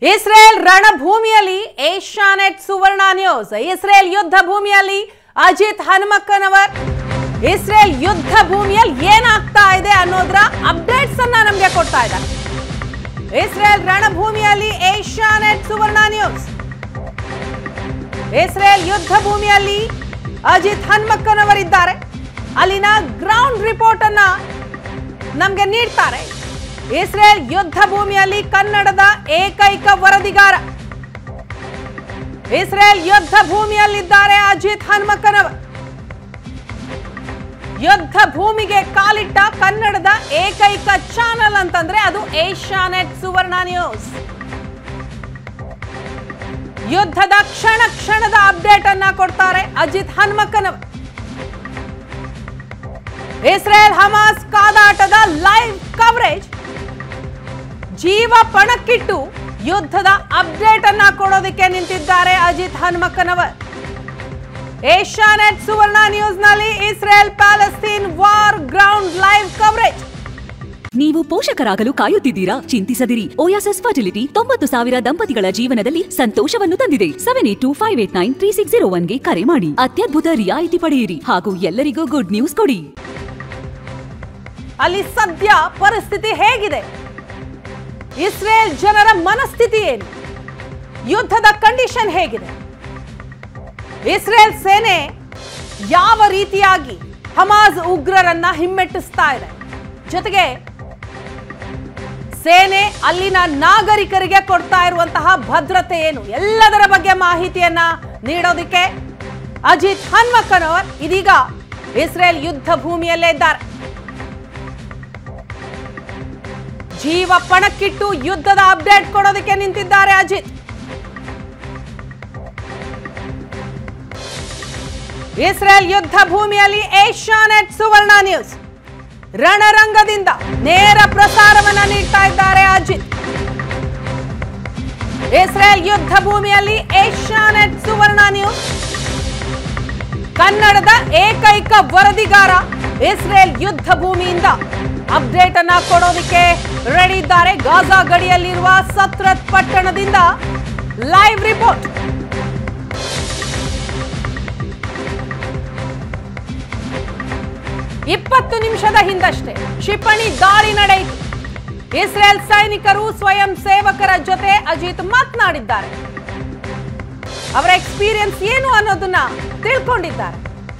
Israel ರಣಭೂಮಿಯಲ್ಲಿ Asianet Suvarna news Israel ಯುದ್ಧ ಭೂಮಿಯಲ್ಲಿ ಅಜಿತ್ ಹನುಮಕ್ಕನವರ್ ಇಸ್ರೇಲ್ ಯುದ್ಧ ಭೂಮಿಯಲ್ಲಿ ಏನಾಗ್ತಾ ಇದೆ ಅನ್ನೋದ್ರ ಅಪ್ಡೇಟ್ಸ್ ಅನ್ನ ನಮಗೆ ಕೊಡ್ತಾ ಇದ್ದಾರೆ ಇಸ್ರೇಲ್ ರಣಭೂಮಿಯಲ್ಲಿ ಏಷ್ಯಾನೆಟ್ ಸುವರ್ಣ ನ್ಯೂಸ್ ಇಸ್ರೇಲ್ ಯುದ್ಧ ಭೂಮಿಯಲ್ಲಿ ಅಜಿತ್ ಹನ್ಮಕ್ಕನವರಿದ್ದಾರೆ ಅಲ್ಲಿನ ಗ್ರೌಂಡ್ ರಿಪೋರ್ಟ್ ಅನ್ನ ನಮ್ಗೆ ನೀಡ್ತಾರೆ ಇಸ್ರೇಲ್ ಯುದ್ಧ ಭೂಮಿಯಲ್ಲಿ ಕನ್ನಡದ ಏಕೈಕ ವರದಿಗಾರ ಇಸ್ರೇಲ್ ಯುದ್ಧ ಭೂಮಿಯಲ್ಲಿದ್ದಾರೆ ಅಜಿತ್ ಹನ್ಮಕ್ಕನವರ್ ಯುದ್ಧ ಭೂಮಿಗೆ ಕಾಲಿಟ್ಟ ಕನ್ನಡದ ಏಕೈಕ ಚಾನಲ್ ಅಂತಂದ್ರೆ ಅದು ಏಷ್ಯಾನೆಟ್ ಸುವರ್ಣ ನ್ಯೂಸ್ ಯುದ್ಧದ ಕ್ಷಣ ಕ್ಷಣದ ಅಪ್ಡೇಟ್ ಅನ್ನ ಕೊಡ್ತಾರೆ ಅಜಿತ್ ಹನ್ಮಕ್ಕನವರ್ ಇಸ್ರೇಲ್ ಹಮಾಸ್ ಕಾದಾಟದ ಲೈವ್ ಕವರೇಜ್ ಜೀವ ಪಣಕ್ಕಿಟ್ಟು ಯುದ್ಧದ ಅಪ್ಡೇಟ್ ಅನ್ನ ಕೊಡೋದಕ್ಕೆ ನಿಂತಿದ್ದಾರೆ ಅಜಿತ್ ಹನ್ಮಕ್ಕನವರ್ ಏಷ್ಯಾನೆಟ್ ಸುವರ್ಣ ನ್ಯೂಸ್ ನಲ್ಲಿ Israel Palestine war ground live coverage ನೀವು ಪೋಷಕರಾಗಲು ಕಾಯುತ್ತಿದ್ದೀರಾ ಚಿಂತಿಸದಿರಿ ಓಯಾಸಸ್ ಫರ್ಟಿಲಿಟಿ ತೊಂಬತ್ತು ಸಾವಿರ ದಂಪತಿಗಳ ಜೀವನದಲ್ಲಿ ಸಂತೋಷವನ್ನು ತಂದಿದೆ seven eight two five eight nine three six zero ಒನ್ಗೆ ಕರೆ ಮಾಡಿ ಅತ್ಯದ್ಭುತ ರಿಯಾಯಿತಿ ಪಡೆಯಿರಿ ಹಾಗೂ ಎಲ್ಲರಿಗೂ ಗುಡ್ ನ್ಯೂಸ್ ಕೊಡಿ ಅಲ್ಲಿ ಸದ್ಯ ಪರಿಸ್ಥಿತಿ ಹೇಗಿದೆ ಇಸ್ರೇಲ್ ಜನರ ಮನಸ್ಥಿತಿ ಏನು ಯುದ್ಧದ ಕಂಡೀಷನ್ ಹೇಗಿದೆ ಇಸ್ರೇಲ್ ಸೇನೆ ಯಾವ ರೀತಿಯಾಗಿ ಹಮಾಜ್ ಉಗ್ರರನ್ನ ಹಿಮ್ಮೆಟ್ಟಿಸ್ತಾ ಇದೆ ಜೊತೆಗೆ ಸೇನೆ ಅಲ್ಲಿನ ನಾಗರಿಕರಿಗೆ ಕೊಡ್ತಾ ಇರುವಂತಹ ಭದ್ರತೆ ಏನು ಎಲ್ಲದರ ಬಗ್ಗೆ ಮಾಹಿತಿಯನ್ನ ನೀಡೋದಕ್ಕೆ ಅಜಿತ್ ಹನ್ಮಕ್ಕನವರ್ ಇದೀಗ ಇಸ್ರೇಲ್ ಯುದ್ಧ ಭೂಮಿಯಲ್ಲೇ ಇದ್ದಾರೆ ಜೀವ ಪಣಕ್ಕಿಟ್ಟು ಯುದ್ಧದ ಅಪ್ಡೇಟ್ ಕೊಡೋದಕ್ಕೆ ನಿಂತಿದ್ದಾರೆ ಅಜಿತ್ ಇಸ್ರೇಲ್ ಯುದ್ಧ ಭೂಮಿಯಲ್ಲಿ ಏಷ್ಯಾನೆಟ್ ಸುವರ್ಣ ನ್ಯೂಸ್ ರಣರಂಗದಿಂದ ನೇರ ಪ್ರಸಾರವನ್ನ ನೀಡ್ತಾ ಇದ್ದಾರೆ ಅಜಿತ್ ಇಸ್ರೇಲ್ ಯುದ್ಧ ಭೂಮಿಯಲ್ಲಿ ಏಷ್ಯಾನೆಟ್ ಸುವರ್ಣ ನ್ಯೂಸ್ ಕನ್ನಡದ ಏಕೈಕ ವರದಿಗಾರ ಇಸ್ರೇಲ್ ಯುದ್ಧ ಭೂಮಿಯಿಂದ ಅಪ್ಡೇಟ್ ಅನ್ನ ಕೊಡೋದಕ್ಕೆ ರೆಡಿ ಇದ್ದಾರೆ ಗಾಜಾ ಗಡಿಯಲ್ಲಿರುವ ಸತ್ರತ್ ಪಟ್ಟಣದಿಂದ ಲೈವ್ ರಿಪೋರ್ಟ್ ಇಪ್ಪತ್ತು ನಿಮಿಷದ ಹಿಂದಷ್ಟೇ ಕ್ಷಿಪಣಿ ದಾಳಿ ನಡೆಯಿತು ಇಸ್ರೇಲ್ ಸೈನಿಕರು ಸ್ವಯಂ ಸೇವಕರ ಜೊತೆ ಅಜಿತ್ ಮಾತನಾಡಿದ್ದಾರೆ ಅವರ ಎಕ್ಸ್ಪೀರಿಯನ್ಸ್ ಏನು ಅನ್ನೋದನ್ನ ತಿಳ್ಕೊಂಡಿದ್ದಾರೆ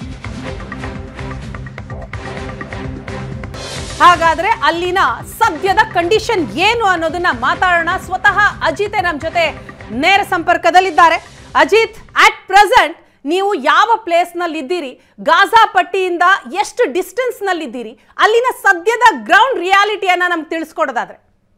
ಹಾಗಾದ್ರೆ ಅಲ್ಲಿನ ಸದ್ಯದ ಕಂಡೀಷನ್ ಏನು ಅನ್ನೋದನ್ನ ಮಾತಾಡೋಣ ಸ್ವತಃ ಅಜಿತ್ ನಮ್ಮ ಜೊತೆ ನೇರ ಸಂಪರ್ಕದಲ್ಲಿದ್ದಾರೆ ಅಜಿತ್ ಅಟ್ ಪ್ರೆಸೆಂಟ್ ನೀವು ಯಾವ ಪ್ಲೇಸ್ ನಲ್ಲಿ ಇದ್ದೀರಿ ಗಾಜಾ ಪಟ್ಟಿಯಿಂದ ಎಷ್ಟು ಡಿಸ್ಟೆನ್ಸ್ ನಲ್ಲಿ ಇದ್ದೀರಿ ಅಲ್ಲಿನ ಸದ್ಯದ ಗ್ರೌಂಡ್ ರಿಯಾಲಿಟಿಯನ್ನ ನಮ್ಗೆ ತಿಳಿಸ್ಕೊಡೋದಾದ್ರೆ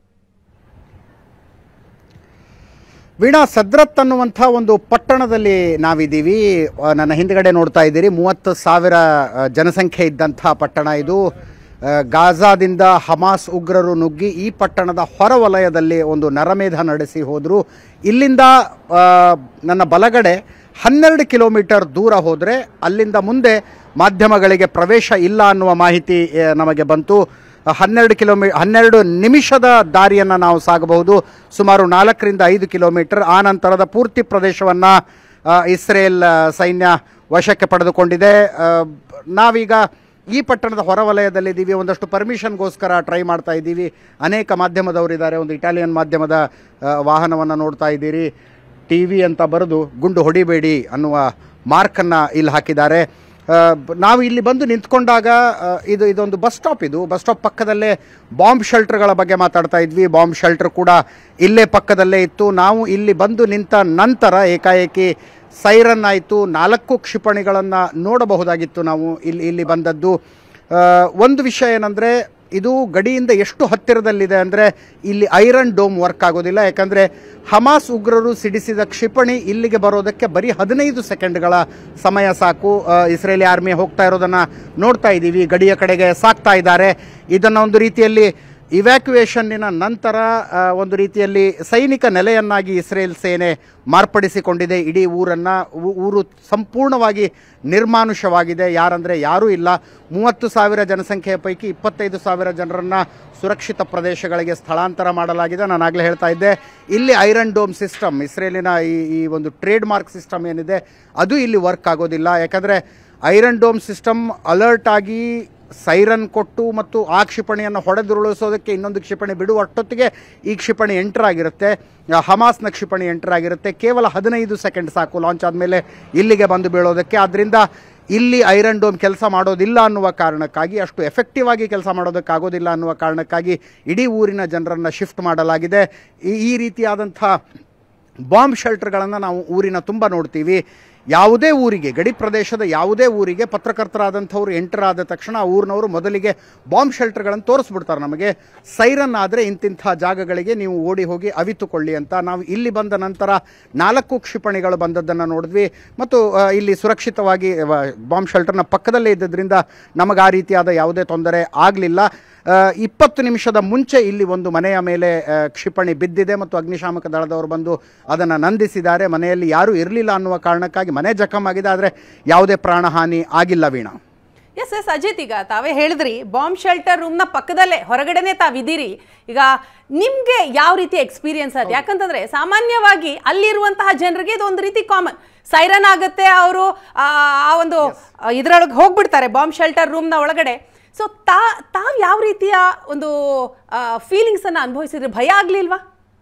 ವೀಣಾ ಸದ್ರತ್ ಅನ್ನುವಂಥ ಒಂದು ಪಟ್ಟಣದಲ್ಲಿ ನಾವಿದ್ದೀವಿ ಆ, ನನ್ನ ಹಿಂದ್ಗಡೆ ನೋಡ್ತಾ ಇದ್ದೀರಿ ಮೂವತ್ತು ಸಾವಿರ ಆ, ಜನಸಂಖ್ಯೆ ಇದ್ದಂಥ ಪಟ್ಟಣ ಇದು ಆ, ಗಾಜಾದಿಂದ ಹಮಾಸ್ ಉಗ್ರರು ನುಗ್ಗಿ ಈ ಪಟ್ಟಣದ ಹೊರವಲಯದಲ್ಲಿ ಒಂದು ನರಮೇಧ ನಡೆಸಿ ಹೋದರು ಇಲ್ಲಿಂದ ಆ, ನನ್ನ ಬಲಗಡೆ ಹನ್ನೆರಡು ಕಿಲೋಮೀಟರ್ ದೂರ ಹೋದರೆ ಅಲ್ಲಿಂದ ಮುಂದೆ ಮಾಧ್ಯಮಗಳಿಗೆ ಪ್ರವೇಶ ಇಲ್ಲ ಅನ್ನುವ ಮಾಹಿತಿ ಆ, ನಮಗೆ ಬಂತು ಹನ್ನೆರಡು ಕಿಲೋಮೀ ಹನ್ನೆರಡು ನಿಮಿಷದ ದಾರಿಯನ್ನು ನಾವು ಸಾಗಬಹುದು ಸುಮಾರು ನಾಲ್ಕರಿಂದ ಐದು ಕಿಲೋಮೀಟರ್ ಆ ನಂತರದ ಪೂರ್ತಿ ಪ್ರದೇಶವನ್ನು ಇಸ್ರೇಲ್ ಆ, ಸೈನ್ಯ ವಶಕ್ಕೆ ಪಡೆದುಕೊಂಡಿದೆ ಆ, ನಾವೀಗ ಈ ಪಟ್ಟಣದ ಹೊರವಲಯದಲ್ಲಿದ್ದೀವಿ ಒಂದಷ್ಟು ಪರ್ಮಿಷನ್ಗೋಸ್ಕರ ಟ್ರೈ ಮಾಡ್ತಾ ಇದ್ದೀವಿ ಅನೇಕ ಮಾಧ್ಯಮದವರಿದ್ದಾರೆ ಒಂದು ಇಟಾಲಿಯನ್ ಮಾಧ್ಯಮದ ವಾಹನವನ್ನು ನೋಡ್ತಾ ಇದ್ದೀರಿ ಟಿ ವಿ ಅಂತ ಬರೆದು ಗುಂಡು ಹೊಡಿಬೇಡಿ ಅನ್ನುವ ಮಾರ್ಕನ್ನು ಇಲ್ಲಿ ಹಾಕಿದ್ದಾರೆ ಆ, ಬ- ನಾವು ಇಲ್ಲಿ ಬಂದು ನಿಂತ್ಕೊಂಡಾಗ ಆ, ಇದು ಇದೊಂದು ಬಸ್ ಸ್ಟಾಪ್ ಇದು ಬಸ್ ಸ್ಟಾಪ್ ಪಕ್ಕದಲ್ಲೇ ಬಾಂಬ್ ಶೆಲ್ಟರ್ಗಳ ಬಗ್ಗೆ ಮಾತಾಡ್ತಾ ಇದ್ವಿ ಬಾಂಬ್ ಶೆಲ್ಟರ್ ಕೂಡ ಇಲ್ಲೇ ಪಕ್ಕದಲ್ಲೇ ಇತ್ತು ನಾವು ಇಲ್ಲಿ ಬಂದು ನಿಂತ ನಂತರ ಏಕಾಏಕಿ ಸೈರನ್ ಆಯಿತು ನಾಲ್ಕು ಕ್ಷಿಪಣಿಗಳನ್ನು ನೋಡಬಹುದಾಗಿತ್ತು ನಾವು ಇಲ್ಲಿ ಇಲ್ಲಿ ಬಂದದ್ದು ಆ, ಒಂದು ವಿಷಯ ಏನಂದರೆ ಇದು ಗಡಿಯಿಂದ ಎಷ್ಟು ಹತ್ತಿರದಲ್ಲಿದೆ ಅಂದರೆ ಇಲ್ಲಿ ಐರನ್ ಡೋಮ್ ವರ್ಕ್ ಆಗೋದಿಲ್ಲ ಯಾಕಂದರೆ ಹಮಾಸ್ ಉಗ್ರರು ಸಿಡಿಸಿದ ಕ್ಷಿಪಣಿ ಇಲ್ಲಿಗೆ ಬರೋದಕ್ಕೆ ಬರೀ ಹದಿನೈದು ಸೆಕೆಂಡ್ಗಳ ಸಮಯ ಸಾಕು ಆ, ಇಸ್ರೇಲಿ ಆರ್ಮಿ ಹೋಗ್ತಾ ಇರೋದನ್ನು ನೋಡ್ತಾ ಇದ್ದೀವಿ ಗಡಿಯ ಕಡೆಗೆ ಸಾಕ್ತಾ ಇದ್ದಾರೆ ಇದನ್ನು ಒಂದು ರೀತಿಯಲ್ಲಿ ಇವ್ಯಾಕ್ಯುಯೇಷನ್ನಿನ ನಂತರ ಆ, ಒಂದು ರೀತಿಯಲ್ಲಿ ಸೈನಿಕ ನೆಲೆಯನ್ನಾಗಿ ಇಸ್ರೇಲ್ ಸೇನೆ ಮಾರ್ಪಡಿಸಿಕೊಂಡಿದೆ ಇಡೀ ಊರನ್ನು ಊರು ಸಂಪೂರ್ಣವಾಗಿ ನಿರ್ಮಾನುಷವಾಗಿದೆ ಯಾರಂದರೆ ಯಾರೂ ಇಲ್ಲ ಮೂವತ್ತು ಸಾವಿರ ಜನಸಂಖ್ಯೆಯ ಪೈಕಿ ಇಪ್ಪತ್ತೈದು ಸಾವಿರ ಜನರನ್ನು ಸುರಕ್ಷಿತ ಪ್ರದೇಶಗಳಿಗೆ ಸ್ಥಳಾಂತರ ಮಾಡಲಾಗಿದೆ ನಾನು ಆಗಲೇ ಹೇಳ್ತಾ ಇದ್ದೆ ಇಲ್ಲಿ ಐರನ್ ಡೋಮ್ ಸಿಸ್ಟಮ್ ಇಸ್ರೇಲಿನ ಈ ಈ ಒಂದು ಟ್ರೇಡ್ ಮಾರ್ಕ್ ಸಿಸ್ಟಮ್ ಏನಿದೆ ಅದು ಇಲ್ಲಿ ವರ್ಕ್ ಆಗೋದಿಲ್ಲ ಯಾಕಂದರೆ ಐರನ್ ಡೋಮ್ ಸಿಸ್ಟಮ್ ಅಲರ್ಟ್ ಆಗಿ ಸೈರನ್ ಕೊಟ್ಟು ಮತ್ತು ಆ ಕ್ಷಿಪಣಿಯನ್ನು ಹೊಡೆದುರುಳಿಸೋದಕ್ಕೆ ಇನ್ನೊಂದು ಕ್ಷಿಪಣಿ ಬಿಡುವ ಅಷ್ಟೊತ್ತಿಗೆ ಈ ಕ್ಷಿಪಣಿ ಎಂಟರ್ ಆಗಿರುತ್ತೆ ಆ, ಹಮಾಸ್ನ ಕ್ಷಿಪಣಿ ಎಂಟರ್ ಆಗಿರುತ್ತೆ ಕೇವಲ ಹದಿನೈದು ಸೆಕೆಂಡ್ ಸಾಕು ಲಾಂಚ್ ಆದಮೇಲೆ ಇಲ್ಲಿಗೆ ಬಂದು ಬೀಳೋದಕ್ಕೆ ಆದ್ದರಿಂದ ಇಲ್ಲಿ ಐರನ್ ಡೋಮ್ ಕೆಲಸ ಮಾಡೋದಿಲ್ಲ ಅನ್ನುವ ಕಾರಣಕ್ಕಾಗಿ ಅಷ್ಟು ಎಫೆಕ್ಟಿವ್ ಆಗಿ ಕೆಲಸ ಮಾಡೋದಕ್ಕಾಗೋದಿಲ್ಲ ಅನ್ನುವ ಕಾರಣಕ್ಕಾಗಿ ಇಡೀ ಊರಿನ ಜನರನ್ನು ಶಿಫ್ಟ್ ಮಾಡಲಾಗಿದೆ ಈ ಈ ರೀತಿಯಾದಂಥ ಬಾಂಬ್ ಶೆಲ್ಟರ್ಗಳನ್ನು ನಾವು ಊರಿನ ತುಂಬ ನೋಡ್ತೀವಿ ಯಾವುದೇ ಊರಿಗೆ ಗಡಿ ಪ್ರದೇಶದ ಯಾವುದೇ ಊರಿಗೆ ಪತ್ರಕರ್ತರಾದಂಥವ್ರು ಎಂಟರ್ ಆದ ತಕ್ಷಣ ಆ ಊರಿನವರು ಮೊದಲಿಗೆ ಬಾಂಬ್ ಶೆಲ್ಟರ್ಗಳನ್ನು ತೋರಿಸ್ಬಿಡ್ತಾರೆ ನಮಗೆ ಸೈರನ್ ಆದರೆ ಇಂತಿಂಥ ಜಾಗಗಳಿಗೆ ನೀವು ಓಡಿ ಹೋಗಿ ಅವಿತುಕೊಳ್ಳಿ ಅಂತ ನಾವು ಇಲ್ಲಿ ಬಂದ ನಂತರ ನಾಲ್ಕು ಕ್ಷಿಪಣಿಗಳು ಬಂದದ್ದನ್ನು ನೋಡಿದ್ವಿ ಮತ್ತು ಆ, ಇಲ್ಲಿ ಸುರಕ್ಷಿತವಾಗಿ ಬಾಂಬ್ ಶೆಲ್ಟರ್ನ ಪಕ್ಕದಲ್ಲೇ ಇದ್ದದ್ರಿಂದ ನಮಗೆ ಆ ರೀತಿಯಾದ ಯಾವುದೇ ತೊಂದರೆ ಆಗಲಿಲ್ಲ ಇಪ್ಪತ್ತು ನಿಮಿಷದ ಮುಂಚೆ ಇಲ್ಲಿ ಒಂದು ಮನೆಯ ಮೇಲೆ ಆ, ಕ್ಷಿಪಣಿ ಬಿದ್ದಿದೆ ಮತ್ತು ಅಗ್ನಿಶಾಮಕ ದಳದವರು ಬಂದು ಅದನ್ನು ನಂದಿಸಿದ್ದಾರೆ ಮನೆಯಲ್ಲಿ ಯಾರೂ ಇರಲಿಲ್ಲ ಅನ್ನುವ ಕಾರಣಕ್ಕಾಗಿ ಮನೆ ಜಖಮ್ ಆಗಿದೆ ಆದರೆ ಯಾವುದೇ ಪ್ರಾಣಹಾನಿ ಆಗಿಲ್ಲ ವೀಣಾ ಎಸ್ ಎಸ್ ಅಜಿತ್ ಈಗ ತಾವೇ ಹೇಳಿದ್ರಿ ಬಾಂಬ್ ಶೆಲ್ಟರ್ ರೂಮ್ನ ಪಕ್ಕದಲ್ಲೇ ಹೊರಗಡೆನೆ ತಾವಿದ್ದೀರಿ ಈಗ ನಿಮ್ಗೆ ಯಾವ ರೀತಿ ಎಕ್ಸ್ಪೀರಿಯನ್ಸ್ ಅದು ಯಾಕಂತಂದ್ರೆ ಸಾಮಾನ್ಯವಾಗಿ ಅಲ್ಲಿರುವಂತಹ ಜನರಿಗೆ ಇದು ಒಂದು ರೀತಿ ಕಾಮನ್ ಸೈರನ್ ಆಗುತ್ತೆ ಅವರು ಆ ಒಂದು ಇದರೊಳಗೆ ಹೋಗ್ಬಿಡ್ತಾರೆ ಬಾಂಬ್ ಶೆಲ್ಟರ್ ರೂಮ್ನ ಒಳಗಡೆ ಸೊ ತಾ ತಾವ್ ಯಾವ ರೀತಿಯ ಒಂದು ಫೀಲಿಂಗ್ಸ್ ಅನ್ನ ಅನುಭವಿಸಿದ್ರಿ ಭಯ ಆಗ್ಲಿಲ್ವಾ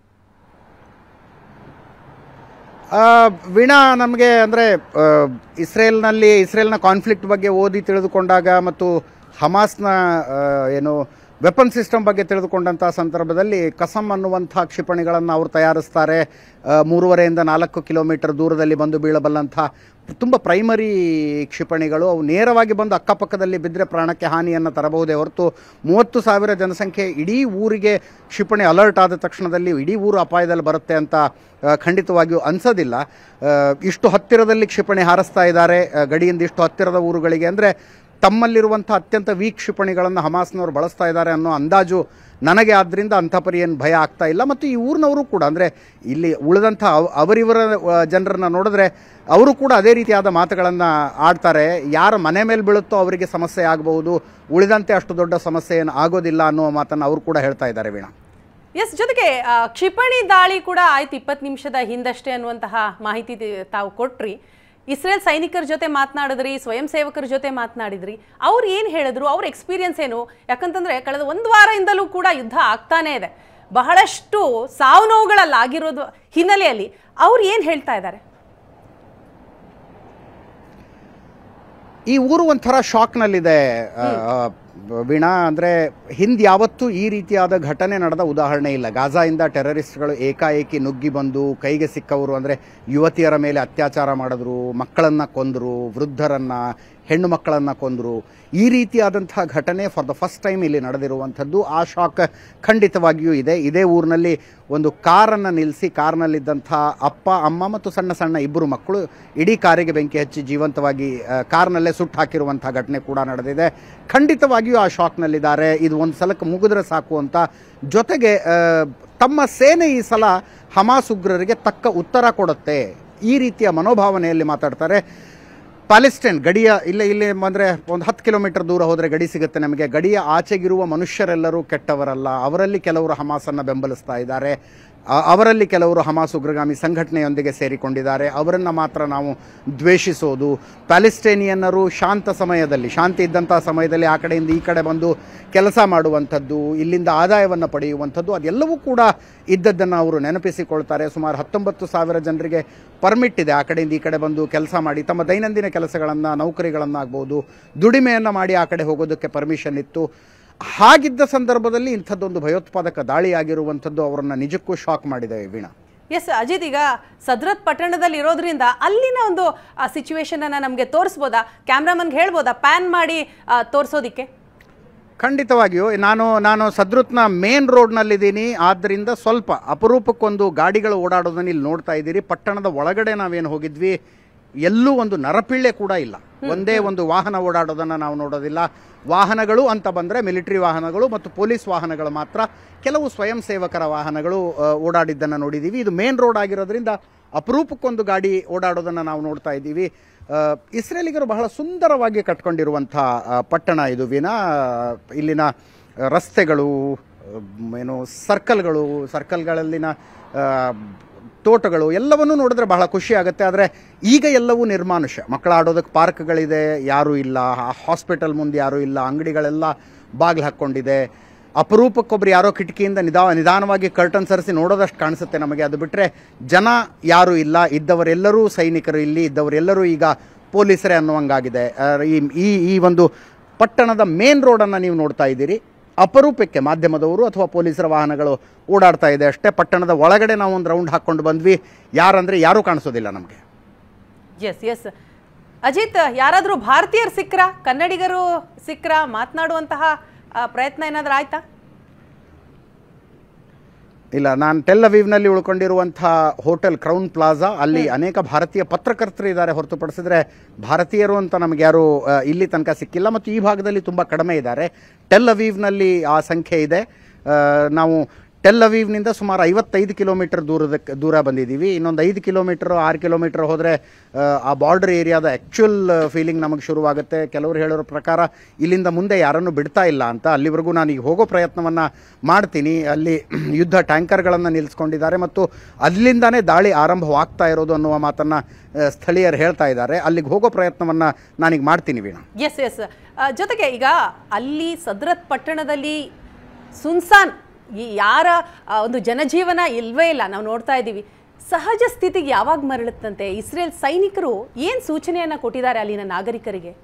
ಆ, ವೀಣಾ ನಮಗೆ ಅಂದರೆ ಇಸ್ರೇಲ್ನಲ್ಲಿ ಇಸ್ರೇಲ್ನ ಕಾನ್ಫ್ಲಿಕ್ಟ್ ಬಗ್ಗೆ ಓದಿ ತಿಳಿದುಕೊಂಡಾಗ ಮತ್ತು ಹಮಾಸ್ನ ಆ, ಏನು ವೆಪನ್ ಸಿಸ್ಟಮ್ ಬಗ್ಗೆ ತಿಳಿದುಕೊಂಡಂಥ ಸಂದರ್ಭದಲ್ಲಿ ಕಸಮ್ ಅನ್ನುವಂಥ ಕ್ಷಿಪಣಿಗಳನ್ನು ಅವರು ತಯಾರಿಸ್ತಾರೆ ಆ, ಮೂರುವರೆಯಿಂದ ನಾಲ್ಕು ಕಿಲೋಮೀಟರ್ ದೂರದಲ್ಲಿ ಬಂದು ಬೀಳಬಲ್ಲಂಥ ತುಂಬ ಪ್ರೈಮರಿ ಕ್ಷಿಪಣಿಗಳು ಅವು ನೇರವಾಗಿ ಬಂದು ಅಕ್ಕಪಕ್ಕದಲ್ಲಿ ಬಿದ್ದರೆ ಪ್ರಾಣಕ್ಕೆ ಹಾನಿಯನ್ನು ತರಬಹುದೇ ಹೊರತು ಮೂವತ್ತು ಸಾವಿರ ಜನಸಂಖ್ಯೆ ಇಡೀ ಊರಿಗೆ ಕ್ಷಿಪಣಿ ಅಲರ್ಟ್ ಆದ ತಕ್ಷಣದಲ್ಲಿ ಇಡೀ ಊರು ಅಪಾಯದಲ್ಲಿ ಬರುತ್ತೆ ಅಂತ ಆ, ಖಂಡಿತವಾಗಿಯೂ ಅನಿಸೋದಿಲ್ಲ ಆ, ಇಷ್ಟು ಹತ್ತಿರದಲ್ಲಿ ಕ್ಷಿಪಣಿ ಹಾರಿಸ್ತಾ ಇದ್ದಾರೆ ಆ, ಗಡಿಯಿಂದ ಇಷ್ಟು ಹತ್ತಿರದ ಊರುಗಳಿಗೆ ಅಂದರೆ ತಮ್ಮಲ್ಲಿರುವಂಥ ಅತ್ಯಂತ ವೀಕ್ ಕ್ಷಿಪಣಿಗಳನ್ನು ಹಮಾಸ್ನವರು ಬಳಸ್ತಾ ಇದ್ದಾರೆ ಅನ್ನೋ ಅಂದಾಜು ನನಗೆ ಆದ್ದರಿಂದ ಅಂಥ ಪರಿ ಏನು ಭಯ ಆಗ್ತಾ ಇಲ್ಲ ಮತ್ತು ಈ ಊರಿನವರು ಕೂಡ ಅಂದರೆ ಇಲ್ಲಿ ಉಳಿದಂಥ ಅವ ಅವರಿವರ ಆ, ಜನರನ್ನ ನೋಡಿದ್ರೆ ಅವರು ಕೂಡ ಅದೇ ರೀತಿಯಾದ ಮಾತುಗಳನ್ನು ಆಡ್ತಾರೆ ಯಾರ ಮನೆ ಮೇಲೆ ಬೀಳುತ್ತೋ ಅವರಿಗೆ ಸಮಸ್ಯೆ ಆಗಬಹುದು ಉಳಿದಂತೆ ಅಷ್ಟು ದೊಡ್ಡ ಸಮಸ್ಯೆ ಏನು ಆಗೋದಿಲ್ಲ ಅನ್ನುವ ಮಾತನ್ನು ಅವರು ಕೂಡ ಹೇಳ್ತಾ ಇದ್ದಾರೆ ವೀಣಾ ಎಸ್ ಜೊತೆಗೆ ಆ, ಕ್ಷಿಪಣಿ ದಾಳಿ ಕೂಡ ಆಯ್ತು ಇಪ್ಪತ್ತು ನಿಮಿಷದ ಹಿಂದಷ್ಟೇ ಅನ್ನುವಂತಹ ಮಾಹಿತಿ ತಿ- ತಾವು ಕೊಟ್ರಿ ಇಸ್ರೇಲ್ ಸೈನಿಕರ ಜೊತೆ ಮಾತನಾಡಿದ್ರಿ ಸ್ವಯಂ ಸೇವಕರ ಜೊತೆ ಮಾತನಾಡಿದ್ರಿ ಅವ್ರು ಏನು ಹೇಳಿದ್ರು ಅವ್ರ ಎಕ್ಸ್ಪೀರಿಯನ್ಸ್ ಏನು ಯಾಕಂತಂದ್ರೆ ಕಳೆದ ಒಂದು ವಾರದಿಂದಲೂ ಕೂಡ ಯುದ್ಧ ಆಗ್ತಾನೇ ಇದೆ ಬಹಳಷ್ಟು ಸಾವು ನೋವುಗಳಲ್ಲಿ ಆಗಿರೋದು ಹಿನ್ನೆಲೆಯಲ್ಲಿ ಅವ್ರು ಏನು ಹೇಳ್ತಾ ಇದ್ದಾರೆ ಈ ಊರು ಒಂಥರ ಶಾಕ್ನಲ್ಲಿದೆ ಆ, ಆ, ವೀಣಾ ಅಂದರೆ ಹಿಂದೆ ಯಾವತ್ತೂ ಈ ರೀತಿಯಾದ ಘಟನೆ ನಡೆದ ಉದಾಹರಣೆ ಇಲ್ಲ ಗಾಜಾಯಿಂದ ಟೆರರಿಸ್ಟ್ಗಳು ಏಕಾಏಕಿ ನುಗ್ಗಿ ಬಂದು ಕೈಗೆ ಸಿಕ್ಕವರು ಅಂದರೆ ಯುವತಿಯರ ಮೇಲೆ ಅತ್ಯಾಚಾರ ಮಾಡಿದ್ರು ಮಕ್ಕಳನ್ನು ಕೊಂದರು ವೃದ್ಧರನ್ನು ಹೆಣ್ಣು ಮಕ್ಕಳನ್ನು ಕೊಂದರು ಈ ರೀತಿಯಾದಂಥ ಘಟನೆ ಫಾರ್ ದ ಫಸ್ಟ್ ಟೈಮ್ ಇಲ್ಲಿ ನಡೆದಿರುವಂಥದ್ದು ಆ ಶಾಕ್ ಖಂಡಿತವಾಗಿಯೂ ಇದೆ ಇದೇ ಊರಿನಲ್ಲಿ ಒಂದು ಕಾರನ್ನು ನಿಲ್ಲಿಸಿ ಕಾರ್ನಲ್ಲಿದ್ದಂಥ ಅಪ್ಪ ಅಮ್ಮ ಮತ್ತು ಸಣ್ಣ ಸಣ್ಣ ಇಬ್ಬರು ಮಕ್ಕಳು ಇಡೀ ಕಾರಿಗೆ ಬೆಂಕಿ ಹಚ್ಚಿ ಜೀವಂತವಾಗಿ ಆ, ಕಾರ್ನಲ್ಲೇ ಸುಟ್ಟು ಹಾಕಿರುವಂಥ ಘಟನೆ ಕೂಡ ನಡೆದಿದೆ ಖಂಡಿತವಾಗಿಯೂ ಆ ಶಾಕ್ನಲ್ಲಿದ್ದಾರೆ ಇದು ಒಂದು ಸಲಕ್ಕೆ ಮುಗಿದ್ರೆ ಸಾಕು ಅಂತ ಜೊತೆಗೆ ಆ, ತಮ್ಮ ಸೇನೆ ಈ ಸಲ ಹಮಾಸ್ ಉಗ್ರರಿಗೆ ತಕ್ಕ ಉತ್ತರ ಕೊಡುತ್ತೆ ಈ ರೀತಿಯ ಮನೋಭಾವನೆಯಲ್ಲಿ ಮಾತಾಡ್ತಾರೆ ಪ್ಯಾಲೆಸ್ಟೈನ್ ಗಡಿಯ ಇಲ್ಲೇ ಇಲ್ಲಿ ಅಂದರೆ ಒಂದು ಹತ್ತು ಕಿಲೋಮೀಟರ್ ದೂರ ಹೋದರೆ ಗಡಿ ಸಿಗುತ್ತೆ ನಮಗೆ ಗಡಿಯ ಆಚೆಗಿರುವ ಮನುಷ್ಯರೆಲ್ಲರೂ ಕೆಟ್ಟವರಲ್ಲ ಅವರಲ್ಲಿ ಕೆಲವರು ಹಮಾಸನ್ನು ಬೆಂಬಲಿಸ್ತಾ ಇದ್ದಾರೆ ಅ- ಅವರಲ್ಲಿ ಕೆಲವರು ಹಮಾಸ್ ಉಗ್ರಗಾಮಿ ಸಂಘಟನೆಯೊಂದಿಗೆ ಸೇರಿಕೊಂಡಿದ್ದಾರೆ ಅವರನ್ನು ಮಾತ್ರ ನಾವು ದ್ವೇಷಿಸೋದು ಪ್ಯಾಲೆಸ್ಟೇನಿಯನ್ನರು ಶಾಂತ ಸಮಯದಲ್ಲಿ ಶಾಂತಿ ಇದ್ದಂಥ ಸಮಯದಲ್ಲಿ ಆ ಕಡೆಯಿಂದ ಈ ಕಡೆ ಬಂದು ಕೆಲಸ ಮಾಡುವಂಥದ್ದು ಇಲ್ಲಿಂದ ಆದಾಯವನ್ನು ಪಡೆಯುವಂಥದ್ದು ಅದೆಲ್ಲವೂ ಕೂಡ ಇದ್ದದ್ದನ್ನು ಅವರು ನೆನಪಿಸಿಕೊಳ್ತಾರೆ ಸುಮಾರು ಹತ್ತೊಂಬತ್ತು ಸಾವಿರ ಜನರಿಗೆ ಪರ್ಮಿಟ್ ಇದೆ ಆ ಕಡೆಯಿಂದ ಈ ಕಡೆ ಬಂದು ಕೆಲಸ ಮಾಡಿ ತಮ್ಮ ದೈನಂದಿನ ಕೆಲಸಗಳನ್ನು ನೌಕರಿಗಳನ್ನಾಗ್ಬೋದು ದುಡಿಮೆಯನ್ನು ಮಾಡಿ ಆ ಕಡೆ ಹೋಗೋದಕ್ಕೆ ಪರ್ಮಿಷನ್ ಇತ್ತು ಹಾಗಿದ್ದ ಸಂದರ್ಭದಲ್ಲಿ ಇಂಥದ್ದೊಂದು ಭಯೋತ್ಪಾದಕ ದಾಳಿಯಾಗಿರುವಂಥದ್ದು ಅವರನ್ನು ನಿಜಕ್ಕೂ ಶಾಕ್ ಮಾಡಿದೆ ವೀಣಾ ಎಸ್ ಅಜಿತ್ ಈಗ ಸದ್ರತ್ ಪಟ್ಟಣದಲ್ಲಿ ಇರೋದ್ರಿಂದ ಅಲ್ಲಿನ ಒಂದು ಸಿಚುವೇಶನ್ ಅನ್ನ ನಮಗೆ ತೋರಿಸ್ಬೋದಾ ಕ್ಯಾಮ್ರಾಮನ್ಗೆ ಹೇಳ್ಬೋದಾ ಪ್ಯಾನ್ ಮಾಡಿ ಆ, ತೋರ್ಸೋದಿಕ್ಕೆ ಖಂಡಿತವಾಗಿಯೂ ನಾನು ನಾನು ಸದ್ರುತ್ನ ಮೇನ್ ರೋಡ್ನಲ್ಲಿದ್ದೀನಿ ಆದ್ದರಿಂದ ಸ್ವಲ್ಪ ಅಪರೂಪಕ್ಕೊಂದು ಗಾಡಿಗಳು ಓಡಾಡೋದನ್ನು ಇಲ್ಲಿ ನೋಡ್ತಾ ಇದ್ದೀರಿ ಪಟ್ಟಣದ ಒಳಗಡೆ ನಾವೇನು ಹೋಗಿದ್ವಿ ಎಲ್ಲೂ ಒಂದು ನರಪಿಳ್ಳೆ ಕೂಡ ಇಲ್ಲ ಒಂದೇ ಒಂದು ವಾಹನ ಓಡಾಡೋದನ್ನು ನಾವು ನೋಡೋದಿಲ್ಲ ವಾಹನಗಳು ಅಂತ ಬಂದರೆ ಮಿಲಿಟರಿ ವಾಹನಗಳು ಮತ್ತು ಪೊಲೀಸ್ ವಾಹನಗಳು ಮಾತ್ರ ಕೆಲವು ಸ್ವಯಂ ಸೇವಕರ ವಾಹನಗಳು ಆ, ಓಡಾಡಿದ್ದನ್ನು ನೋಡಿದ್ದೀವಿ ಇದು ಮೇನ್ ರೋಡ್ ಆಗಿರೋದ್ರಿಂದ ಅಪರೂಪಕ್ಕೊಂದು ಗಾಡಿ ಓಡಾಡೋದನ್ನು ನಾವು ನೋಡ್ತಾ ಇದ್ದೀವಿ ಆ, ಇಸ್ರೇಲಿಗರು ಬಹಳ ಸುಂದರವಾಗಿ ಕಟ್ಕೊಂಡಿರುವಂಥ ಆ, ಪಟ್ಟಣ ಇದು ವಿನಾ ಇಲ್ಲಿನ ರಸ್ತೆಗಳು ಆ, ಏನು ಸರ್ಕಲ್ಗಳು ಸರ್ಕಲ್ಗಳಲ್ಲಿನ ಆ, ತೋಟಗಳು ಎಲ್ಲವನ್ನೂ ನೋಡಿದ್ರೆ ಬಹಳ ಖುಷಿ ಆಗುತ್ತೆ ಆದರೆ ಈಗ ಎಲ್ಲವೂ ನಿರ್ಮಾನುಷ್ಯ ಮಕ್ಕಳ ಆಡೋದಕ್ಕೆ ಪಾರ್ಕ್ಗಳಿದೆ ಯಾರೂ ಇಲ್ಲ ಹಾಸ್ಪಿಟಲ್ ಮುಂದೆ ಯಾರೂ ಇಲ್ಲ ಅಂಗಡಿಗಳೆಲ್ಲ ಬಾಗಿಲು ಹಾಕ್ಕೊಂಡಿದೆ ಅಪರೂಪಕ್ಕೊಬ್ರು ಯಾರೋ ಕಿಟಕಿಯಿಂದ ನಿಧಾ ನಿಧಾನವಾಗಿ ಕರ್ಟನ್ ಸರಿಸಿ ನೋಡೋದಷ್ಟು ಕಾಣಿಸುತ್ತೆ ನಮಗೆ ಅದು ಬಿಟ್ಟರೆ ಜನ ಯಾರೂ ಇಲ್ಲ ಇದ್ದವರೆಲ್ಲರೂ ಸೈನಿಕರು ಇಲ್ಲಿ ಇದ್ದವರೆಲ್ಲರೂ ಈಗ ಪೊಲೀಸರೇ ಅನ್ನುವಂಗಾಗಿದೆ ಆ, ಈ ಈ ಈ ಒಂದು ಪಟ್ಟಣದ ಮೇನ್ ರೋಡನ್ನು ನೀವು ನೋಡ್ತಾ ಇದ್ದೀರಿ ಅಪರೂಪಕ್ಕೆ ಮಾಧ್ಯಮದವರು ಅಥವಾ ಪೊಲೀಸರ ವಾಹನಗಳು ಓಡಾಡ್ತಾ ಇದೆ ಅಷ್ಟೇ ಪಟ್ಟಣದ ಒಳಗಡೆ ನಾವು ಒಂದು ರೌಂಡ್ ಹಾಕ್ಕೊಂಡು ಬಂದ್ವಿ ಯಾರಂದ್ರೆ ಯಾರೂ ಕಾಣಿಸೋದಿಲ್ಲ ನಮಗೆ ಎಸ್ ಎಸ್ ಅಜಿತ್ ಯಾರಾದರೂ ಭಾರತೀಯರು ಸಿಕ್ರಾ ಕನ್ನಡಿಗರು ಸಿಕ್ರಾ ಮಾತನಾಡುವಂತಹ ಆ, ಪ್ರಯತ್ನ ಏನಾದರೂ ಆಯ್ತಾ ಇಲ್ಲ ನಾನು ಟೆಲ್ ಅವೀವ್ನಲ್ಲಿ ಉಳ್ಕೊಂಡಿರುವಂಥ ಹೋಟೆಲ್ ಕ್ರೌನ್ ಪ್ಲಾಜಾ ಅಲ್ಲಿ ಅನೇಕ ಭಾರತೀಯ ಪತ್ರಕರ್ತರು ಇದ್ದಾರೆ ಹೊರತುಪಡಿಸಿದ್ರೆ ಭಾರತೀಯರು ಅಂತ ನಮಗೆ ಯಾರು ಆ, ಇಲ್ಲಿ ತನಕ ಸಿಕ್ಕಿಲ್ಲ ಮತ್ತು ಈ ಭಾಗದಲ್ಲಿ ತುಂಬ ಕಡಿಮೆ ಇದ್ದಾರೆ ಟೆಲ್ ಅವೀವ್ನಲ್ಲಿ ಆ ಸಂಖ್ಯೆ ಇದೆ ಆ, ನಾವು ಟೆಲ್ ಅವೀವ್ನಿಂದ ಸುಮಾರು ಐವತ್ತೈದು ಕಿಲೋಮೀಟರ್ ದೂರದ ದೂರ ಬಂದಿದ್ದೀವಿ ಇನ್ನೊಂದು ಐದು ಕಿಲೋಮೀಟರ್ ಆರು ಕಿಲೋಮೀಟರ್ ಹೋದರೆ ಆ ಬಾರ್ಡರ್ ಏರಿಯಾದ ಆ್ಯಕ್ಚುಯಲ್ ಫೀಲಿಂಗ್ ನಮಗೆ ಶುರುವಾಗುತ್ತೆ ಕೆಲವರು ಹೇಳೋರ ಪ್ರಕಾರ ಇಲ್ಲಿಂದ ಮುಂದೆ ಯಾರನ್ನು ಬಿಡ್ತಾ ಇಲ್ಲ ಅಂತ ಅಲ್ಲಿವರೆಗೂ ನಾನು ಈಗ ಹೋಗೋ ಪ್ರಯತ್ನವನ್ನು ಮಾಡ್ತೀನಿ ಅಲ್ಲಿ ಯುದ್ಧ ಟ್ಯಾಂಕರ್ಗಳನ್ನು ನಿಲ್ಲಿಸ್ಕೊಂಡಿದ್ದಾರೆ ಮತ್ತು ಅಲ್ಲಿಂದಾನೇ ದಾಳಿ ಆರಂಭವಾಗ್ತಾ ಇರೋದು ಅನ್ನುವ ಮಾತನ್ನು ಆ, ಸ್ಥಳೀಯರು ಹೇಳ್ತಾ ಇದ್ದಾರೆ ಅಲ್ಲಿಗೆ ಹೋಗೋ ಪ್ರಯತ್ನವನ್ನು ನಾನೀಗ ಮಾಡ್ತೀನಿ ವೀಣಾ ಎಸ್ ಎಸ್ ಜೊತೆಗೆ ಈಗ ಅಲ್ಲಿ ಸದ್ರತ್ ಪಟ್ಟಣದಲ್ಲಿ ಸುನ್ಸಾನ್ ಈ ಯಾರ ಆ, ಒಂದು ಜನಜೀವನ ಇಲ್ವೇ ಇಲ್ಲ ನಾವು ನೋಡ್ತಾ ಇದ್ದೀವಿ ಸಹಜ ಸ್ಥಿತಿಗೆ ಯಾವಾಗ ಮರಳುತ್ತಂತೆ ಇಸ್ರೇಲ್ ಸೈನಿಕರು ಏನು ಸೂಚನೆಯನ್ನು ಕೊಟ್ಟಿದ್ದಾರೆ ಅಲ್ಲಿನ ನಾಗರಿಕರಿಗೆ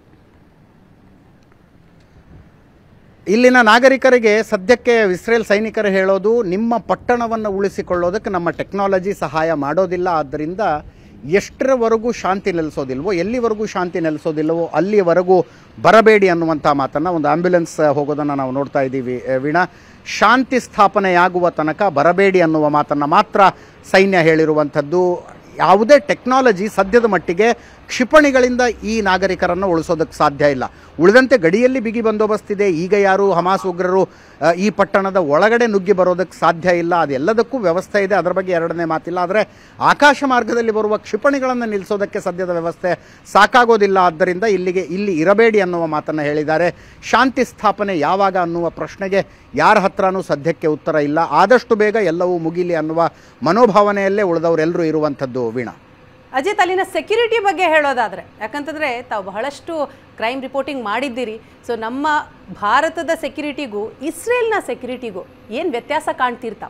ಇಲ್ಲಿನ ನಾಗರಿಕರಿಗೆ ಸದ್ಯಕ್ಕೆ ಇಸ್ರೇಲ್ ಸೈನಿಕರು ಹೇಳೋದು ನಿಮ್ಮ ಪಟ್ಟಣವನ್ನು ಉಳಿಸಿಕೊಳ್ಳೋದಕ್ಕೆ ನಮ್ಮ ಟೆಕ್ನಾಲಜಿ ಸಹಾಯ ಮಾಡೋದಿಲ್ಲ ಆದ್ದರಿಂದ ಎಷ್ಟರವರೆಗೂ ಶಾಂತಿ ನೆಲೆಸೋದಿಲ್ವೋ ಎಲ್ಲಿವರೆಗೂ ಶಾಂತಿ ನೆಲೆಸೋದಿಲ್ಲವೋ ಅಲ್ಲಿವರೆಗೂ ಬರಬೇಡಿ ಅನ್ನುವಂಥ ಮಾತನ್ನು ಒಂದು ಆಂಬ್ಯುಲೆನ್ಸ್ ಹೋಗೋದನ್ನು ನಾವು ನೋಡ್ತಾ ಇದ್ದೀವಿ ಆ, ವೀಣಾ ಶಾಂತಿ ಸ್ಥಾಪನೆಯಾಗುವ ತನಕ ಬರಬೇಡಿ ಅನ್ನುವ ಮಾತನ್ನು ಮಾತ್ರ ಸೈನ್ಯ ಹೇಳಿರುವಂಥದ್ದು ಯಾವುದೇ ಟೆಕ್ನಾಲಜಿ ಸದ್ಯದ ಮಟ್ಟಿಗೆ ಕ್ಷಿಪಣಿಗಳಿಂದ ಈ ನಾಗರಿಕರನ್ನು ಉಳಿಸೋದಕ್ಕೆ ಸಾಧ್ಯ ಇಲ್ಲ ಉಳಿದಂತೆ ಗಡಿಯಲ್ಲಿ ಬಿಗಿ ಬಂದೋಬಸ್ತ್ ಇದೆ ಈಗ ಯಾರು ಹಮಾಸ್ ಉಗ್ರರು ಆ, ಈ ಪಟ್ಟಣದ ಒಳಗಡೆ ನುಗ್ಗಿ ಬರೋದಕ್ಕೆ ಸಾಧ್ಯ ಇಲ್ಲ ಅದೆಲ್ಲದಕ್ಕೂ ವ್ಯವಸ್ಥೆ ಇದೆ ಅದರ ಬಗ್ಗೆ ಎರಡನೇ ಮಾತಿಲ್ಲ ಆದರೆ ಆಕಾಶ ಮಾರ್ಗದಲ್ಲಿ ಬರುವ ಕ್ಷಿಪಣಿಗಳನ್ನು ನಿಲ್ಲಿಸೋದಕ್ಕೆ ಸದ್ಯದ ವ್ಯವಸ್ಥೆ ಸಾಕಾಗೋದಿಲ್ಲ ಆದ್ದರಿಂದ ಇಲ್ಲಿಗೆ ಇಲ್ಲಿ ಇರಬೇಡಿ ಅನ್ನುವ ಮಾತನ್ನು ಹೇಳಿದ್ದಾರೆ ಶಾಂತಿ ಸ್ಥಾಪನೆ ಯಾವಾಗ ಅನ್ನುವ ಪ್ರಶ್ನೆಗೆ ಯಾರ ಹತ್ರನೂ ಸದ್ಯಕ್ಕೆ ಉತ್ತರ ಇಲ್ಲ ಆದಷ್ಟು ಬೇಗ ಎಲ್ಲವೂ ಮುಗಿಲಿ ಅನ್ನುವ ಮನೋಭಾವನೆಯಲ್ಲೇ ಉಳಿದವರೆಲ್ಲರೂ ಇರುವಂಥದ್ದು ವೀಣಾ ಅಜಿತ್ ಅಲ್ಲಿನ ಸೆಕ್ಯೂರಿಟಿ ಬಗ್ಗೆ ಹೇಳೋದಾದ್ರೆ ಯಾಕಂತಂದ್ರೆ ತಾವು ಬಹಳಷ್ಟು ಕ್ರೈಮ್ ರಿಪೋರ್ಟಿಂಗ್ ಮಾಡಿದ್ದೀರಿ ಸೊ ನಮ್ಮ ಭಾರತದ ಸೆಕ್ಯೂರಿಟಿಗೂ ಇಸ್ರೇಲ್ನ ಸೆಕ್ಯೂರಿಟಿಗೂ ಏನು ವ್ಯತ್ಯಾಸ ಕಾಣ್ತಿರ್ತಾವ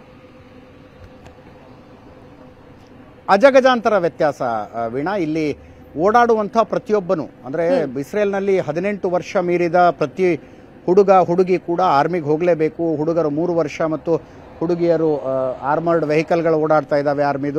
ಅಜಗಜಾಂತರ ವ್ಯತ್ಯಾಸ ಆ, ವೀಣಾ ಇಲ್ಲಿ ಓಡಾಡುವಂಥ ಪ್ರತಿಯೊಬ್ಬನು ಅಂದರೆ ಇಸ್ರೇಲ್ನಲ್ಲಿ ಹದಿನೆಂಟು ವರ್ಷ ಮೀರಿದ ಪ್ರತಿ ಹುಡುಗ ಹುಡುಗಿ ಕೂಡ ಆರ್ಮಿಗೆ ಹೋಗಲೇಬೇಕು ಹುಡುಗರು ಮೂರು ವರ್ಷ ಮತ್ತು ಹುಡುಗಿಯರು ಆರ್ಮರ್ಡ್ ವೆಹಿಕಲ್ಗಳು ಓಡಾಡ್ತಾ ಇದ್ದಾವೆ ಆರ್ಮಿದು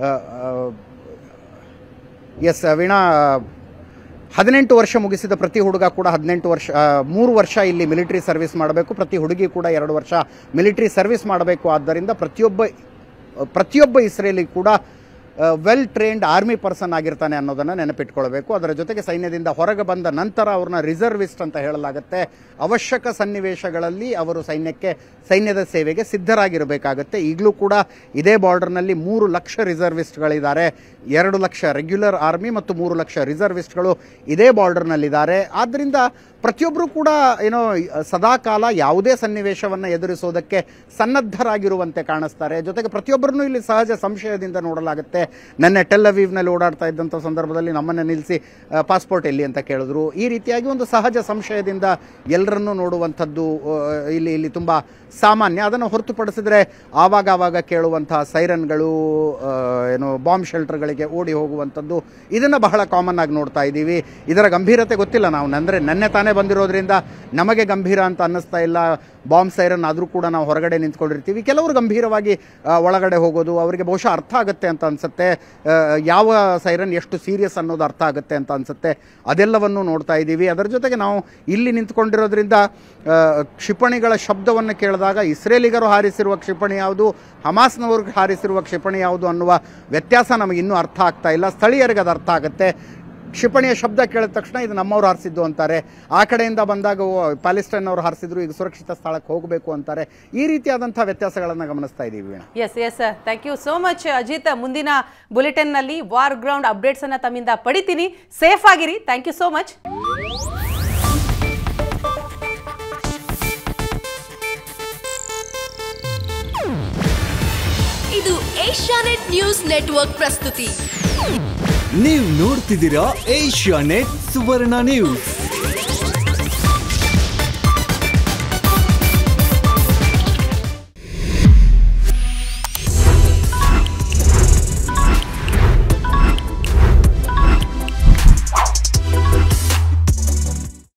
ಎಸ್ ವೀಣಾ ಹದಿನೆಂಟು ವರ್ಷ ಮುಗಿಸಿದ ಪ್ರತಿ ಹುಡುಗ ಕೂಡ ಹದಿನೆಂಟು ವರ್ಷ ಆ, ಮೂರು ವರ್ಷ ಇಲ್ಲಿ ಮಿಲಿಟರಿ ಸರ್ವಿಸ್ ಮಾಡಬೇಕು ಪ್ರತಿ ಹುಡುಗಿ ಕೂಡ ಎರಡು ವರ್ಷ ಮಿಲಿಟರಿ ಸರ್ವಿಸ್ ಮಾಡಬೇಕು ಆದ್ದರಿಂದ ಪ್ರತಿಯೊಬ್ಬ ಪ್ರತಿಯೊಬ್ಬ ಇಸ್ರೇಲಿ ಕೂಡ ವೆಲ್ ಟ್ರೈನ್ಡ್ ಆರ್ಮಿ ಪರ್ಸನ್ ಆಗಿರ್ತಾನೆ ಅನ್ನೋದನ್ನು ನೆನಪಿಟ್ಕೊಳ್ಬೇಕು ಅದರ ಜೊತೆಗೆ ಸೈನ್ಯದಿಂದ ಹೊರಗೆ ಬಂದ ನಂತರ ಅವ್ರನ್ನ ರಿಸರ್ವಿಸ್ಟ್ ಅಂತ ಹೇಳಲಾಗುತ್ತೆ ಅವಶ್ಯಕ ಸನ್ನಿವೇಶಗಳಲ್ಲಿ ಅವರು ಸೈನ್ಯಕ್ಕೆ ಸೈನ್ಯದ ಸೇವೆಗೆ ಸಿದ್ಧರಾಗಿರಬೇಕಾಗುತ್ತೆ ಈಗಲೂ ಕೂಡ ಇದೇ ಬಾರ್ಡರ್ನಲ್ಲಿ ಮೂರು ಲಕ್ಷ ರಿಸರ್ವಿಸ್ಟ್ಗಳಿದ್ದಾರೆ ಎರಡು ಲಕ್ಷ ರೆಗ್ಯುಲರ್ ಆರ್ಮಿ ಮತ್ತು ಮೂರು ಲಕ್ಷ ರಿಸರ್ವಿಸ್ಟ್ಗಳು ಇದೇ ಬಾರ್ಡರ್ನಲ್ಲಿದ್ದಾರೆ ಆದ್ದರಿಂದ ಪ್ರತಿಯೊಬ್ಬರು ಕೂಡ ಏನೋ ಸದಾಕಾಲ ಯಾವುದೇ ಸನ್ನಿವೇಶವನ್ನು ಎದುರಿಸೋದಕ್ಕೆ ಸನ್ನದ್ಧರಾಗಿರುವಂತೆ ಕಾಣಿಸ್ತಾರೆ ಜೊತೆಗೆ ಪ್ರತಿಯೊಬ್ಬರನ್ನು ಇಲ್ಲಿ ಸಹಜ ಸಂಶಯದಿಂದ ನೋಡಲಾಗುತ್ತೆ ನೆನ್ನೆ ಟೆಲ್ ಅವೀವ್ನಲ್ಲಿ ಓಡಾಡ್ತಾ ಇದ್ದಂಥ ಸಂದರ್ಭದಲ್ಲಿ ನಮ್ಮನ್ನು ನಿಲ್ಲಿಸಿ ಪಾಸ್ಪೋರ್ಟ್ ಎಲ್ಲಿ ಅಂತ ಕೇಳಿದ್ರು ಈ ರೀತಿಯಾಗಿ ಒಂದು ಸಹಜ ಸಂಶಯದಿಂದ ಎಲ್ಲರನ್ನೂ ನೋಡುವಂಥದ್ದು ಆ, ಇಲ್ಲಿ ಇಲ್ಲಿ ತುಂಬ ಸಾಮಾನ್ಯ ಅದನ್ನು ಹೊರತುಪಡಿಸಿದ್ರೆ ಆವಾಗ ಆವಾಗ ಕೇಳುವಂತಹ ಸೈರನ್ಗಳು ಆ, ಏನು ಬಾಂಬ್ ಶೆಲ್ಟರ್ಗಳಿಗೆ ಓಡಿ ಹೋಗುವಂಥದ್ದು ಇದನ್ನು ಬಹಳ ಕಾಮನ್ ಆಗಿ ನೋಡ್ತಾ ಇದ್ದೀವಿ ಇದರ ಗಂಭೀರತೆ ಗೊತ್ತಿಲ್ಲ ನಾವು ಅಂದರೆ ನೆನ್ನೆ ತಾನೇ ಹತ್ರನೇ ಬಂದಿರೋದ್ರಿಂದ ನಮಗೆ ಗಂಭೀರ ಅಂತ ಅನ್ನಿಸ್ತಾ ಇಲ್ಲ ಬಾಂಬ್ ಸೈರನ್ ಆದರೂ ಕೂಡ ನಾವು ಹೊರಗಡೆ ನಿಂತ್ಕೊಂಡಿರ್ತೀವಿ ಕೆಲವರು ಗಂಭೀರವಾಗಿ ಆ, ಒಳಗಡೆ ಹೋಗೋದು ಅವರಿಗೆ ಬಹುಶಃ ಅರ್ಥ ಆಗುತ್ತೆ ಅಂತ ಅನಿಸುತ್ತೆ ಯಾವ ಸೈರನ್ ಎಷ್ಟು ಸೀರಿಯಸ್ ಅನ್ನೋದು ಅರ್ಥ ಆಗುತ್ತೆ ಅಂತ ಅನಿಸುತ್ತೆ ಅದೆಲ್ಲವನ್ನು ನೋಡ್ತಾ ಇದ್ದೀವಿ ಅದರ ಜೊತೆಗೆ ನಾವು ಇಲ್ಲಿ ನಿಂತ್ಕೊಂಡಿರೋದ್ರಿಂದ ಆ, ಕ್ಷಿಪಣಿಗಳ ಶಬ್ದವನ್ನು ಕೇಳಿದಾಗ ಇಸ್ರೇಲಿಗರು ಹಾರಿಸಿರುವ ಕ್ಷಿಪಣಿ ಯಾವುದು ಹಮಾಸ್ನವ್ರಿಗೆ ಹಾರಿಸಿರುವ ಕ್ಷಿಪಣಿ ಯಾವುದು ಅನ್ನುವ ವ್ಯತ್ಯಾಸ ನಮಗೆ ಇನ್ನೂ ಅರ್ಥ ಆಗ್ತಾ ಇಲ್ಲ ಸ್ಥಳೀಯರಿಗೆ ಅದು ಅರ್ಥ ಆಗುತ್ತೆ ಕ್ಷಿಪಣಿಯ ಶಬ್ದ ಕೇಳಿದ ತಕ್ಷಣ ಇದು ನಮ್ಮವ್ರು ಹಾರಿಸಿದ್ದು ಅಂತಾರೆ ಆ ಕಡೆಯಿಂದ ಬಂದಾಗ ಓ, ಪ್ಯಾಲೆಸ್ಟೈನ್ ಅವರು ಹಾರಿಸಿದ್ರು ಈಗ ಸುರಕ್ಷಿತ ಸ್ಥಳಕ್ಕೆ ಹೋಗಬೇಕು ಅಂತಾರೆ ಈ ರೀತಿಯಾದಂಥ ವ್ಯತ್ಯಾಸಗಳನ್ನು ಗಮನಿಸ್ತಾ ಇದ್ದೀವಿ Veena S S thank you so much Ajit ಮುಂದಿನ ಬುಲೆಟಿನ್ನಲ್ಲಿ ವಾರ್ ಗ್ರೌಂಡ್ ಅಪ್ಡೇಟ್ಸ್ ಅನ್ನ ತಮ್ಮಿಂದ ಪಡಿತೀನಿ ಸೇಫ್ ಆಗಿರಿ ಥ್ಯಾಂಕ್ ಯು ಸೋ ಮಚ್ ಇದು ಏಷ್ಯಾನೆಟ್ ನ್ಯೂಸ್ ನೆಟ್ವರ್ಕ್ ಪ್ರಸ್ತುತಿ ನೀವು ನೋಡ್ತಿದ್ದೀರಾ ಏಷ್ಯಾ ನೆಟ್ ಸುವರ್ಣ ನ್ಯೂಸ್